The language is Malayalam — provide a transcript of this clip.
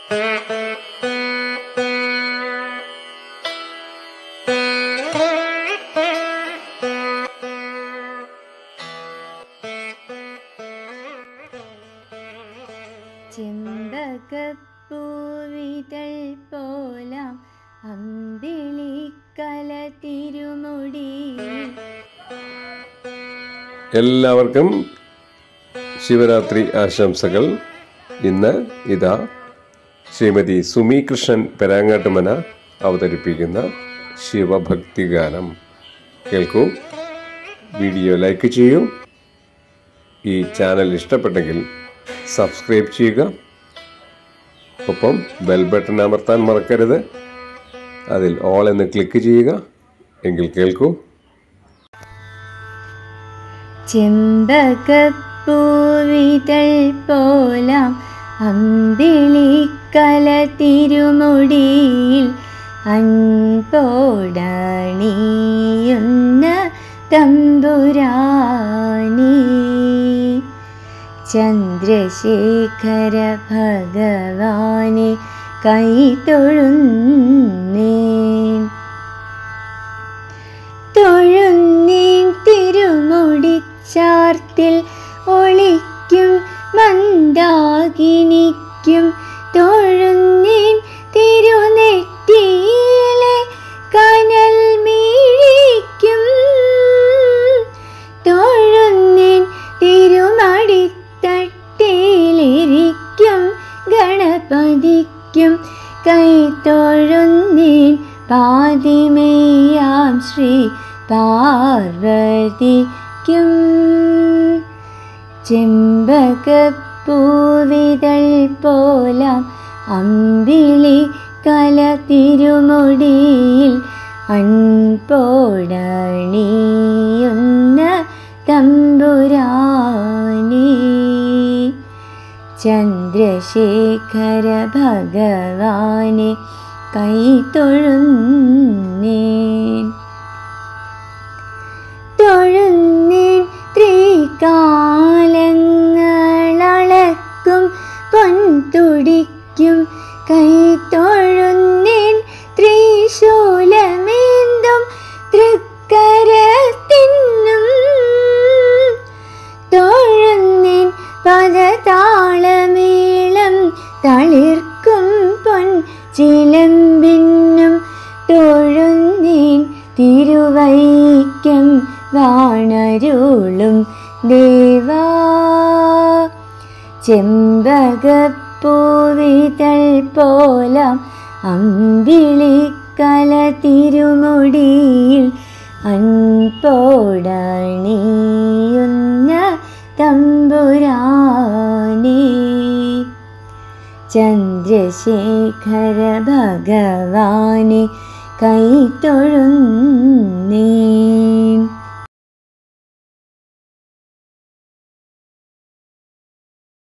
ചെമ്പകപ്പൂവിതൾ പോലാം അമ്പിളിക്കല തിരുമുടി എല്ലാവർക്കും ശിവരാത്രി ആശംസകൾ ഇന്ന് ഇതാ ശ്രീമതി സുമി കൃഷ്ണൻ പെരാങ്ങാട്ടുമന അവതരിപ്പിക്കുന്ന ശിവഭക്തി ഗാനം കേൾക്കൂ വീഡിയോ ലൈക്ക് ചെയ്യൂ ഈ ചാനൽ ഇഷ്ടപ്പെട്ടെങ്കിൽ സബ്സ്ക്രൈബ് ചെയ്യുക ഒപ്പം ബെൽ ബട്ടൺ അമർത്താൻ മറക്കരുത് അതിൽ ഓൾ എന്ന് ക്ലിക്ക് ചെയ്യുക എങ്കിൽ കേൾക്കൂ ചെമ്പകപ്പൂവിതൾ പോലാം അമ്പിളിക്കല തിരുമുടിയിൽ അൻപോടണിയുന്ന തമ്പുരാനീ ചന്ദ്രശേഖര ഭഗവാനെ കൈതൊഴുന്നേൻ തൊഴുന്നേൻ തിരുമുടിച്ചാർത്തിൽ ഒളിക്കും മന്ദാകിനിക്കും തൊഴുന്നേൻ തിരുനെറ്റിയിലെ കനൽ മീഴിക്കും തൊഴുന്നേൻ തിരുമടിത്തട്ടിലിരിക്കും ഗണപതിക്കും കൈ തൊഴുന്നേൻ പാതിമേയാം ശ്രീ പാർവതിക്കും ചെമ്പകപ്പൂവിതൾ പോലാം അമ്പിളി കല തിരുമുടിയിൽ അൻപോടണിയുന്ന തമ്പുരാനീ ചന്ദ്രശേഖര ഭഗവാനെ കൈതൊഴുന്നേൻ തൊഴുന്നേൻ ത്രികാലങ്ങളളക്കും പൊൻതുടിക്കും കൈ തൊഴുന്നേൻ ത്രിശൂലമേന്തും തൃക്കരത്തിന്നും തൊഴുന്നേൻ പദതാളമേളം തളിർക്കും പൊൻ ചിലമ്പിന്നും തൊഴുന്നേൻ തിരുവൈക്കം വാണരുളും ദേവാ ചെമ്പകപ്പൂവിതൾ പോലാം അമ്പിളിക്കല തിരുമുടിയിൽ അൻപോടണിയുന്ന തമ്പുരാനീ ചന്ദ്രശേഖര ഭഗവാനെ കൈ തൊഴുന്നേൻ